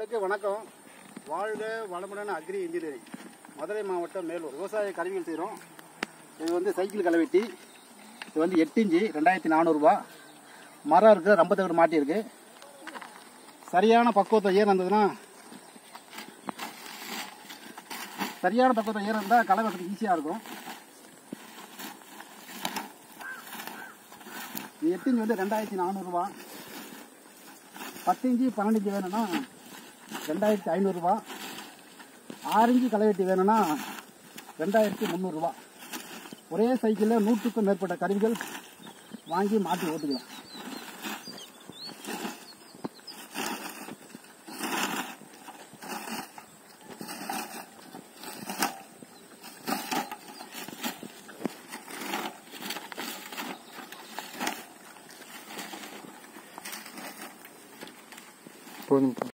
அனைவருக்கும் வணக்கம் வாழ்க வளமுடன் அக்ரி இன்ஜினியரிங் மதுரை மாவட்டம் மேலூர் விவசாய கருவிகள் செய்கிறோம் இது வந்து சைக்கிள் களைவெட்டி இது வந்து எட்டு இன்ச்சு ரெண்டாயிரத்தி நானூறுரூவா மரம் இருக்குது ரொம்ப தகடு மாட்டியிருக்கு சரியான பக்குவத்தை ஏர் இருந்ததுன்னா சரியான பக்குவத்தை ஏர் இருந்தால் களை வெட்டுறதுக்கு ஈஸியாக இருக்கும் இது எட்டு இன்ச்சு வந்து ரெண்டாயிரத்தி நானூறுரூவா பத்து இன்ச்சு பன்னெண்டு இன்ச்சு வேணும்னா ரெண்டாயிரத்தி ஐநூறுரூவா ஆறு இன்ச்சு களைவெட்டி வேணும்னா ரெண்டாயிரத்தி முந்நூறுரூவா ஒரே சைக்கிளில் நூற்றுக்கும் மேற்பட்ட கருவிகள் வாங்கி மாற்றி ஓட்டிக்கலாம் போதும்